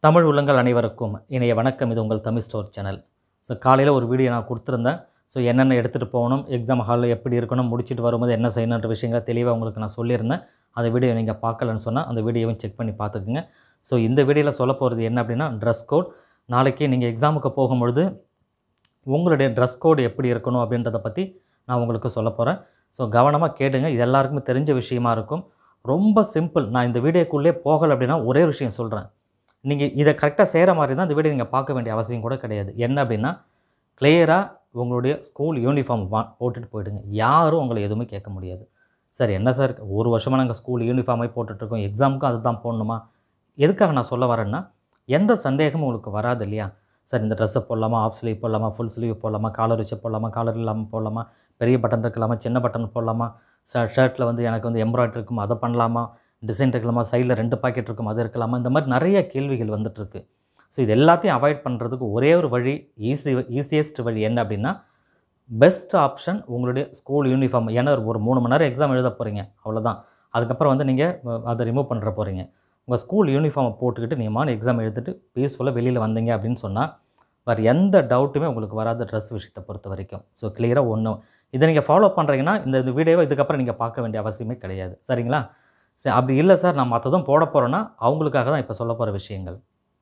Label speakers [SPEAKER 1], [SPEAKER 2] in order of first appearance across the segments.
[SPEAKER 1] தமிழ் உள்ளங்கள் அனைவருக்கும் இணைய வணக்கம் இது உங்கள் தமிழ் ஸ்டோர் சேனல் ஸோ காலையில் ஒரு வீடியோ நான் கொடுத்துருந்தேன் ஸோ என்னென்ன எடுத்துகிட்டு போகணும் எக்ஸாம் ஹாலில் எப்படி இருக்கணும் முடிச்சுட்டு வரும்போது என்ன செய்யணுன்ற விஷயங்களை தெளிவாக உங்களுக்கு நான் சொல்லியிருந்தேன் அந்த வீடியோ நீங்கள் பார்க்கலன்னு சொன்னால் அந்த வீடியோவும் செக் பண்ணி பார்த்துக்குங்க ஸோ இந்த வீடியோவில் சொல்ல போகிறது என்ன அப்படின்னா ட்ரெஸ் கோட் நாளைக்கு நீங்கள் எக்ஸாமுக்கு போகும்பொழுது உங்களுடைய ட்ரெஸ் கோடு எப்படி இருக்கணும் அப்படின்றத பற்றி நான் உங்களுக்கு சொல்ல போகிறேன் ஸோ கவனமாக கேட்டுங்க இது எல்லாருக்குமே தெரிஞ்ச விஷயமா இருக்கும் ரொம்ப சிம்பிள் நான் இந்த வீடியோக்குள்ளே போகலை அப்படின்னா ஒரே ஒரு விஷயம் சொல்கிறேன் நீங்கள் இதை கரெக்டாக செய்கிற மாதிரி தான் இந்த வீடியோ நீங்கள் பார்க்க வேண்டிய அவசியம் கூட கிடையாது என்ன அப்படின்னா கிளியராக உங்களுடைய ஸ்கூல் யூனிஃபார்ம் வா போட்டுட்டு போயிடுங்க யாரும் உங்களை எதுவுமே கேட்க முடியாது சார் என்ன சார் ஒரு வருஷமாக நாங்கள் ஸ்கூல் யூனிஃபார்மே போட்டுட்ருக்கோம் எக்ஸாமுக்கும் அதுதான் போடணுமா எதுக்காக நான் சொல்ல வரேன்னா எந்த சந்தேகமும் உங்களுக்கு வராது இல்லையா சார் இந்த ட்ரெஸ்ஸை போடலாமா ஆஃப் ஸ்லீவ் போடலாமா ஃபுல் ஸ்லீவ் போடலாமா காலர் வச்சு போடலாமா காலர் இல்லாமல் போடலாமா பெரிய பட்டன் இருக்கலாமா சின்ன பட்டன் போடலாமா ஷர்ட்டில் வந்து எனக்கு வந்து எம்ப்ராய்டரி இருக்கும் அதை பண்ணலாமா டிசைன் இருக்கலாமா சைடில் ரெண்டு பாக்கெட் இருக்கும் அது இருக்கலாமா இந்த மாதிரி நிறைய கேள்விகள் வந்துட்டுருக்கு ஸோ இது எல்லாத்தையும் அவாய்ட் பண்ணுறதுக்கு ஒரே ஒரு வழி ஈஸி ஈஸியஸ்ட் வழி என்ன அப்படின்னா பெஸ்ட் ஆப்ஷன் உங்களுடைய ஸ்கூல் யூனிஃபார்ம் ஏன்னா ஒரு மூணு மணி நேரம் எக்ஸாம் எழுத போகிறீங்க அவ்வளோதான் அதுக்கப்புறம் வந்து நீங்கள் அதை ரிமூவ் பண்ணுற போகிறீங்க உங்கள் ஸ்கூல் யூனிஃபார்மை போட்டுக்கிட்டு நீங்கள் எக்ஸாம் எழுதிட்டு பீஸ்ஃபுல்லாக வெளியில் வந்தீங்க அப்படின்னு சொன்னால் வேறு எந்த டவுட்டுமே உங்களுக்கு வராத ட்ரெஸ் விஷயத்தை பொறுத்த வரைக்கும் ஸோ கிளியராக ஒன்று இதை நீங்கள் ஃபாலோ பண்ணுறீங்கன்னா இந்த இந்த வீடியோவை இதுக்கப்புறம் நீங்கள் பார்க்க வேண்டிய அவசியமே கிடையாது சரிங்களா சரி அப்படி இல்லை சார் நான் மற்றதும் போட போகிறேன்னா அவங்களுக்காக தான் இப்போ சொல்ல போகிற விஷயங்கள்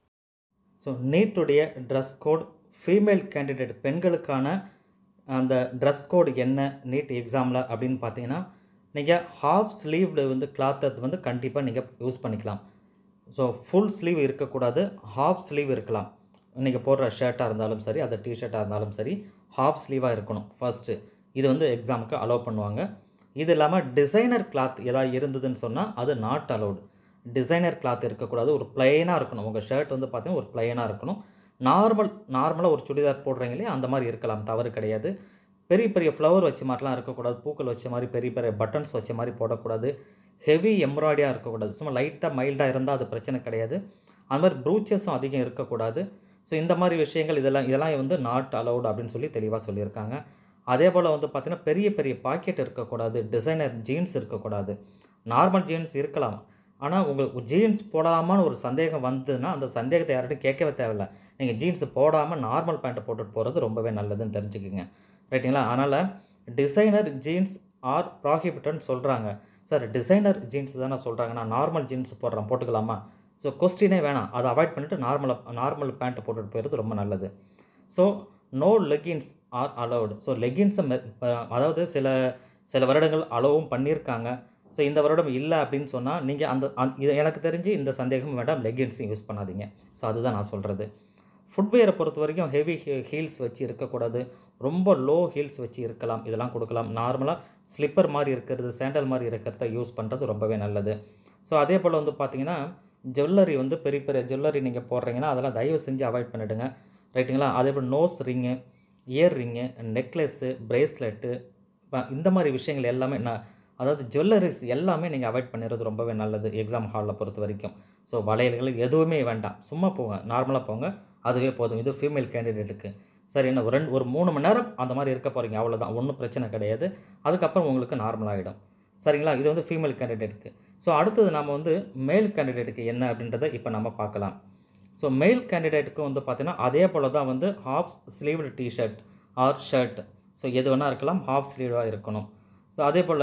[SPEAKER 1] ஸோ நீட்டுடைய ட்ரெஸ் கோட் ஃபீமேல் கேண்டிடேட் பெண்களுக்கான அந்த ட்ரெஸ் கோடு என்ன நீட் எக்ஸாமில் அப்படின்னு பார்த்தீங்கன்னா நீங்கள் ஹாஃப் ஸ்லீவ்டு வந்து கிளாத்தை வந்து கண்டிப்பாக நீங்கள் யூஸ் பண்ணிக்கலாம் ஸோ ஃபுல் ஸ்லீவ் இருக்கக்கூடாது ஹாஃப் ஸ்லீவ் இருக்கலாம் நீங்கள் போடுற ஷர்ட்டாக இருந்தாலும் சரி அது டிஷர்ட்டாக இருந்தாலும் சரி ஹாஃப் ஸ்லீவாக இருக்கணும் ஃபஸ்ட்டு இது வந்து எக்ஸாமுக்கு அலோவ் பண்ணுவாங்க இது இல்லாமல் டிசைனர் கிளாத் ஏதாவது இருந்ததுன்னு சொன்னால் அது நாட் அலௌடு டிசைனர் கிளாத் இருக்கக்கூடாது ஒரு பிளைனாக இருக்கணும் உங்கள் ஷர்ட் வந்து பார்த்தீங்கன்னா ஒரு பிளைனாக இருக்கணும் நார்மல் நார்மலாக ஒரு சுடிதார் போடுறீங்க இல்லையா அந்த மாதிரி இருக்கலாம் தவறு கிடையாது பெரிய பெரிய ஃப்ளவர் வச்ச மாதிரிலாம் இருக்கக்கூடாது பூக்கள் வச்ச மாதிரி பெரிய பெரிய பட்டன்ஸ் வச்ச மாதிரி போடக்கூடாது ஹெவி எம்ப்ராய்டியாக இருக்கக்கூடாது சும்மா லைட்டாக மைல்டாக இருந்தால் அது பிரச்சனை கிடையாது அது மாதிரி ப்ரூச்சஸும் அதிகம் இருக்கக்கூடாது ஸோ இந்த மாதிரி விஷயங்கள் இதெல்லாம் இதெல்லாம் வந்து நாட் அலௌடு அப்படின்னு சொல்லி தெளிவாக சொல்லியிருக்காங்க அதே போல் வந்து பார்த்திங்கன்னா பெரிய பெரிய பாக்கெட் இருக்கக்கூடாது டிசைனர் ஜீன்ஸ் இருக்கக்கூடாது நார்மல் ஜீன்ஸ் இருக்கலாம் ஆனால் உங்களுக்கு ஜீன்ஸ் போடலாமான்னு ஒரு சந்தேகம் வந்ததுன்னா அந்த சந்தேகத்தை யார்கிட்டும் கேட்கவே தேவையில்ல நீங்கள் ஜீன்ஸ் போடாமல் நார்மல் பேண்ட்டை போட்டுட்டு போகிறது ரொம்பவே நல்லதுன்னு தெரிஞ்சுக்குங்க ரைட்டுங்களா அதனால் டிசைனர் ஜீன்ஸ் ஆர் ப்ராஹிபிட்டட்னு சொல்கிறாங்க சார் டிசைனர் ஜீன்ஸ் தானே சொல்கிறாங்க நான் நார்மல் ஜீன்ஸ் போடுறேன் போட்டுக்கலாமா ஸோ கொஸ்டினே வேணாம் அதை அவாய்ட் பண்ணிவிட்டு நார்மலாக நார்மல் பேண்ட்டை போட்டுட்டு போயிறது ரொம்ப நல்லது so no leggings are allowed so லெகின்ஸை அதாவது சில சில வருடங்கள் அலோவும் பண்ணியிருக்காங்க ஸோ இந்த வருடம் இல்லை அப்படின்னு சொன்னால் நீங்கள் அந்த இது எனக்கு தெரிஞ்சு இந்த சந்தேகம் வேண்டாம் லெகின்ஸையும் யூஸ் பண்ணாதீங்க ஸோ அதுதான் நான் சொல்கிறது ஃபுட்வேரை பொறுத்த வரைக்கும் ஹெவி ஹீல்ஸ் வச்சு இருக்கக்கூடாது ரொம்ப லோ ஹீல்ஸ் வச்சு இருக்கலாம் இதெல்லாம் கொடுக்கலாம் நார்மலாக ஸ்லிப்பர் மாதிரி இருக்கிறது சேண்டல் மாதிரி இருக்கிறத யூஸ் பண்ணுறது ரொம்பவே நல்லது ஸோ அதே போல் வந்து பார்த்திங்கன்னா ஜுவல்லரி வந்து பெரிய பெரிய ஜுவல்லரி நீங்கள் போடுறீங்கன்னா அதெல்லாம் தயவு செஞ்சு அவாய்ட் பண்ணிவிடுங்க ரைட்டுங்களா அதே போல் nose ring ear ring necklace bracelet இந்த மாதிரி விஷயங்கள் எல்லாமே நான் அதாவது ஜுவல்லரிஸ் எல்லாமே நீங்கள் அவாய்ட் பண்ணிடுறது ரொம்பவே நல்லது எக்ஸாம் ஹாலில் பொறுத்த வரைக்கும் ஸோ வளையல்கள் எதுவுமே வேண்டாம் சும்மா போங்க நார்மலாக போங்க அதுவே போதும் இது ஃபீமேல் கேண்டிடேட்டுக்கு சரி என்ன ஒரு ரெண்டு ஒரு மூணு மணி நேரம் அந்த மாதிரி இருக்க போகிறீங்க அவ்வளோதான் ஒன்றும் பிரச்சனை கிடையாது அதுக்கப்புறம் உங்களுக்கு நார்மல் ஆகிடும் சரிங்களா இது வந்து ஃபீமேல் கேண்டிடேட்டுக்கு ஸோ அடுத்தது நம்ம வந்து மேல் கேண்டிடேட்டுக்கு என்ன அப்படின்றத இப்போ நம்ம பார்க்கலாம் ஸோ மேல் கேண்டிடேட்டுக்கு வந்து பார்த்திங்கன்னா அதே போல் தான் வந்து half sleeved T shirt or shirt so எது வேணால் இருக்கலாம் ஹாஃப் ஸ்லீவாக இருக்கணும் ஸோ அதே போல்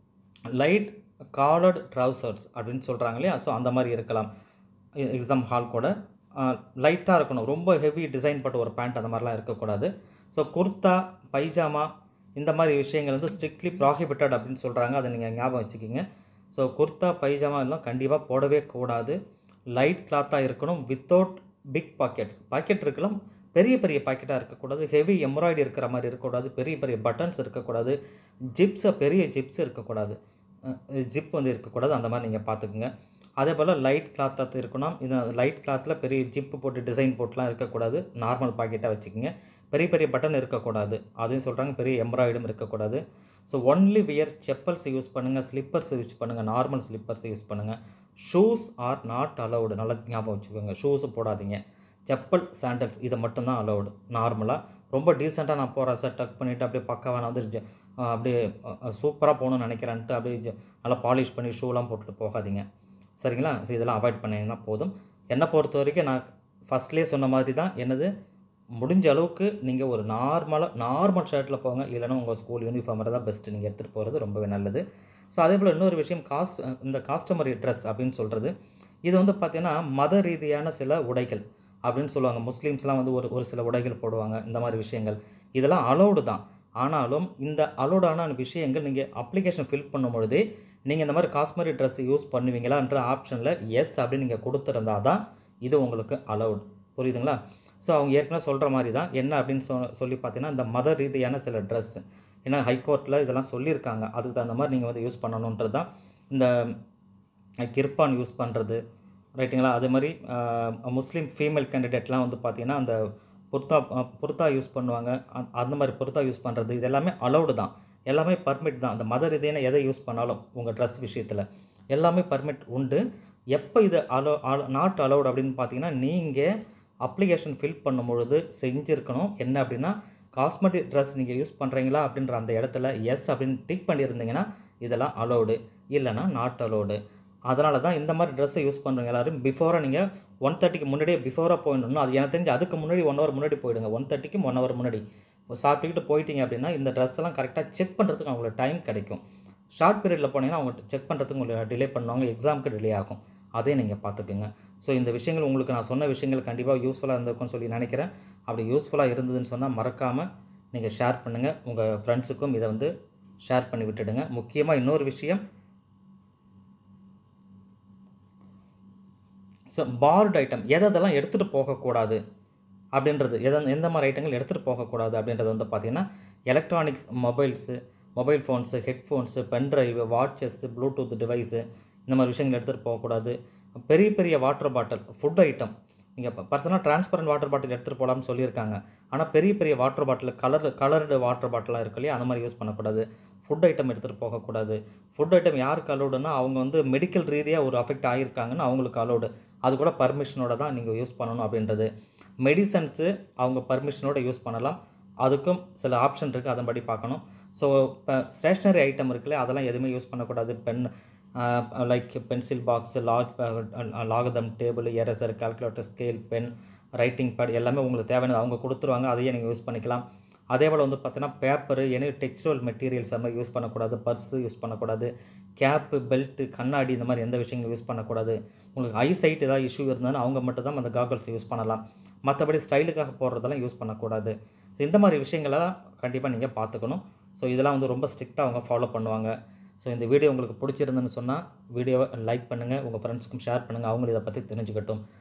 [SPEAKER 1] லைட் காலர்டு ட்ரௌசர்ஸ் அப்படின்னு சொல்கிறாங்க இல்லையா ஸோ அந்த மாதிரி இருக்கலாம் எக்ஸாம் ஹால் கூட லைட்டாக இருக்கணும் ரொம்ப ஹெவி டிசைன் பட்ட ஒரு பேண்ட் அந்த மாதிரிலாம் இருக்கக்கூடாது ஸோ குர்த்தா பைஜாமா இந்த மாதிரி விஷயங்கள் வந்து ஸ்ட்ரிக்ட்லி ப்ராஹிபிட்டட் அப்படின்னு சொல்கிறாங்க அதை நீங்கள் ஞாபகம் வச்சுக்கிங்க ஸோ குர்த்தா பைஜாமா எல்லாம் கண்டிப்பாக போடவே கூடாது லைட் கிளாத்தாக இருக்கணும் வித்தவுட் பிக் பாக்கெட்ஸ் பாக்கெட் இருக்கலாம் பெரிய பெரிய பாக்கெட்டாக இருக்கக்கூடாது ஹெவி எம்ப்ராய்டரி இருக்கிற மாதிரி இருக்கக்கூடாது பெரிய பெரிய பட்டன்ஸ் இருக்கக்கூடாது ஜிப்ஸை பெரிய ஜிப்ஸ் இருக்கக்கூடாது ஜிப் வந்து இருக்கக்கூடாது அந்த மாதிரி நீங்கள் பார்த்துக்குங்க அதே போல் லைட் கிளாத்தாக இருக்கணும் இது லைட் கிளாத்தில் பெரிய ஜிப்பு போட்டு டிசைன் போட்டுலாம் இருக்கக்கூடாது நார்மல் பாக்கெட்டாக வச்சுக்கோங்க பெரிய பெரிய பட்டன் இருக்கக்கூடாது அதையும் சொல்கிறாங்க பெரிய எம்ப்ராய்டும் இருக்கக்கூடாது so only wear chappals use பண்ணுங்கள் ஸ்லிப்பர்ஸ் யூஸ் பண்ணுங்கள் நார்மல் ஸ்லிப்பர்ஸ் யூஸ் பண்ணுங்கள் ஷூஸ் ஆர் நாட் அலௌடு நல்லா ஞாபகம் வச்சுக்கோங்க ஷூஸு போடாதீங்க செப்பல் சாண்டல்ஸ் இதை மட்டும்தான் அலௌடு நார்மலாக ரொம்ப டீசெண்டாக நான் போகிறேன் சார் டக் பண்ணிவிட்டு அப்படியே பக்காவாக நான் வந்து அப்படியே சூப்பராக போகணும்னு நினைக்கிறேன்ட்டு அப்படியே நல்லா பாலிஷ் பண்ணி ஷூலாம் போட்டுட்டு போகாதீங்க சரிங்களா ஸோ இதெல்லாம் அவாய்ட் பண்ணிங்கன்னா போதும் என்னை பொறுத்த வரைக்கும் நான் ஃபஸ்ட்லேயே சொன்ன மாதிரி தான் என்னது முடிஞ்ச அளவுக்கு நீங்கள் ஒரு நார்மலாக நார்மல் ஷர்ட்டில் போங்க இல்லைன்னா உங்கள் ஸ்கூல் யூனிஃபார்ம் தான் பெஸ்ட்டு நீங்கள் எடுத்துகிட்டு போகிறது ரொம்பவே நல்லது ஸோ அதே போல் இன்னொரு விஷயம் காஸ் இந்த காஸ்டமரி ட்ரெஸ் அப்படின்னு சொல்கிறது இது வந்து பார்த்திங்கன்னா மத ரீதியான சில உடைகள் அப்படின்னு சொல்லுவாங்க முஸ்லீம்ஸ்லாம் வந்து ஒரு ஒரு சில உடைகள் போடுவாங்க இந்த மாதிரி விஷயங்கள் இதெல்லாம் அலௌடு தான் ஆனாலும் இந்த அலௌடான விஷயங்கள் நீங்கள் அப்ளிகேஷன் ஃபில் பண்ணும் பொழுதே நீங்கள் இந்த மாதிரி காஸ்மெரி ட்ரெஸ் யூஸ் பண்ணுவீங்களான்ற ஆப்ஷனில் எஸ் அப்படின்னு நீங்கள் கொடுத்துருந்தா தான் இது உங்களுக்கு அலௌட் புரியுதுங்களா ஸோ அவங்க ஏற்கனவே சொல்கிற மாதிரி தான் என்ன அப்படின்னு சொ சொல்லி பார்த்தீங்கன்னா இந்த மத ரீதியான சில ட்ரெஸ் ஏன்னா ஹைகோர்ட்டில் இதெல்லாம் சொல்லியிருக்காங்க அதுக்கு தகுந்த மாதிரி நீங்கள் வந்து யூஸ் பண்ணணுன்றது தான் இந்த கிர்பான் யூஸ் பண்ணுறது ரைட்டுங்களா அதே மாதிரி ஆஹ், முஸ்லீம் ஃபீமேல் கேண்டிடேட்லாம் வந்து பார்த்திங்கன்னா அந்த புர்தா அஹ், புர்தா யூஸ் பண்ணுவாங்க அந்த- அந்த மாதிரி புர்தா யூஸ் பண்ணுறது இது எல்லாமே அலௌடு தான் எல்லாமே பர்மிட் தான் அந்த மத ரீதியான எதை யூஸ் பண்ணாலும் உங்கள் ட்ரெஸ் விஷயத்தில் எல்லாமே பர்மிட் உண்டு எப்போ இது அலோ நாட் அலௌட் அப்படின்னு பார்த்தீங்கன்னா நீங்கள் அப்ளிகேஷன் ஃபில் பண்ணும் பொழுது செஞ்சுருக்கணும் என்ன அப்படின்னா காஸ்மெட்டிக் ட்ரெஸ் நீங்கள் யூஸ் பண்ணுறீங்களா அப்படின்ற அந்த இடத்துல எஸ் அப்படின்னு டிக் பண்ணியிருந்தீங்கன்னா இதெல்லாம் அலௌடு இல்லைன்னா நாட் அலௌடு அதனால தான் இந்த மாதிரி ட்ரெஸ்ஸை யூஸ் பண்ணுறவங்க எல்லாரும் பிஃபோராக நீங்கள் ஒன் தேர்ட்டிக்கு முன்னாடியே பிஃபோராக போயிடணும் அது எனக்கு தெரிஞ்சு அதுக்கு முன்னாடி ஒன் ஹவர் முன்னாடி போயிடுங்க ஒன் தேர்ட்டிக்கும் ஒன் ஹவர் முன்னாடி இப்போ சாப்பிட்டுக்கிட்டு போயிட்டீங்க அப்படின்னா இந்த ட்ரெஸ் எல்லாம் கரெக்டாக செக் பண்ணுறதுக்கு அவங்களுக்கு டைம் கிடைக்கும் ஷார்ட் பீரியடில் போனீங்கன்னா அவங்க செக் பண்ணுறதுக்கு உங்களுக்கு டிலே பண்ணுவாங்க எக்ஸாமுக்கு டிலே ஆகும் அதே நீங்கள் பார்த்துக்குங்க ஸோ இந்த விஷயங்கள் உங்களுக்கு நான் சொன்ன விஷயங்கள் கண்டிப்பாக யூஸ்ஃபுல்லாக இருந்திருக்கும்னு சொல்லி நினைக்கிறேன் அப்படி யூஸ்ஃபுல்லாக இருந்ததுன்னு சொன்னால் மறக்காமல் நீங்கள் ஷேர் பண்ணுங்கள் உங்கள் ஃப்ரெண்ட்ஸுக்கும் இதை வந்து ஷேர் பண்ணி விட்டுடுங்க முக்கியமாக இன்னொரு விஷயம் ஸோ பார்டு ஐட்டம் எதை எதெல்லாம் எடுத்துகிட்டு போகக்கூடாது அப்படின்றது எதை எந்த மாதிரி ஐட்டங்கள் எடுத்துகிட்டு போகக்கூடாது அப்படின்றது வந்து பார்த்திங்கன்னா electronics mobiles mobile phones headphones pendrive watches Bluetooth device இந்த மாதிரி விஷயங்கள் எடுத்துகிட்டு போகக்கூடாது பெரிய பெரிய வாட்டர் பாட்டில் ஃபுட் ஐட்டம் நீங்கள் பர்சனலாக டிரான்ஸ்பரண்ட் வாட்டர் பாட்டில் எடுத்துகிட்டு போகலாம்னு சொல்லியிருக்காங்க ஆனால் பெரிய பெரிய water bottle colour coloured water பாட்டிலாக இருக்கு இல்லையா அந்த மாதிரி யூஸ் பண்ணக்கூடாது ஃபுட் ஐட்டம் எடுத்துகிட்டு போகக்கூடாது ஃபுட் ஐட்டம் யாருக்கு அலோடுனா அவங்க வந்து மெடிக்கல் ரீதியாக ஒரு அஃபெக்ட் ஆகியிருக்காங்கன்னு அவங்களுக்கு அலோடு அது கூட பர்மிஷனோட தான் நீங்கள் யூஸ் பண்ணணும் அப்படின்றது மெடிசன்ஸு அவங்க பர்மிஷனோட யூஸ் பண்ணலாம் அதுக்கும் சில ஆப்ஷன் இருக்குது அதன்படி பார்க்கணும் ஸோ இப்போ ஸ்டேஷ்னரி ஐட்டம் இருக்குல்ல அதெல்லாம் எதுவுமே யூஸ் பண்ணக்கூடாது பென் லைக் பென்சில் பாக்ஸ் லாக் லாகதம் table eraser calculator scale pen writing pad எல்லாமே உங்களுக்கு தேவையானது அவங்க கொடுத்துருவாங்க அதையே நீங்கள் யூஸ் பண்ணிக்கலாம் அதே போல் வந்து பார்த்தீங்கன்னா பேப்பரு எனி டெக்ஸ்டைல் மெட்டீரியல்ஸ் அந்த மாதிரி யூஸ் பண்ணக்கூடாது பர்ஸு யூஸ் பண்ணக்கூடாது கேப்பு பெல்ட்டு கண்ணாடி இந்த மாதிரி எந்த விஷயங்களும் யூஸ் பண்ணக்கூடாது உங்களுக்கு ஐ சைட் ஏதாவது இஷ்யூ இருந்தாலும் அவங்க மட்டும் தான் அந்த காகல்ஸ் யூஸ் பண்ணலாம் மற்றபடி ஸ்டைலுக்காக போடுறதெல்லாம் யூஸ் பண்ணக்கூடாது ஸோ இந்த மாதிரி விஷயங்களெல்லாம் கண்டிப்பாக நீங்கள் பார்த்துக்கணும் ஸோ இதெல்லாம் வந்து ரொம்ப ஸ்ட்ரிக்டாக அவங்க ஃபாலோ பண்ணுவாங்க ஸோ இந்த வீடியோ உங்களுக்கு பிடிச்சிருந்துன்னு சொன்னால் வீடியோவை லைக் பண்ணுங்கள் உங்கள் ஃப்ரெண்ட்ஸ்க்கும் ஷேர் பண்ணுங்கள் அவங்களும் இதை பற்றி தெரிஞ்சுக்கட்டும்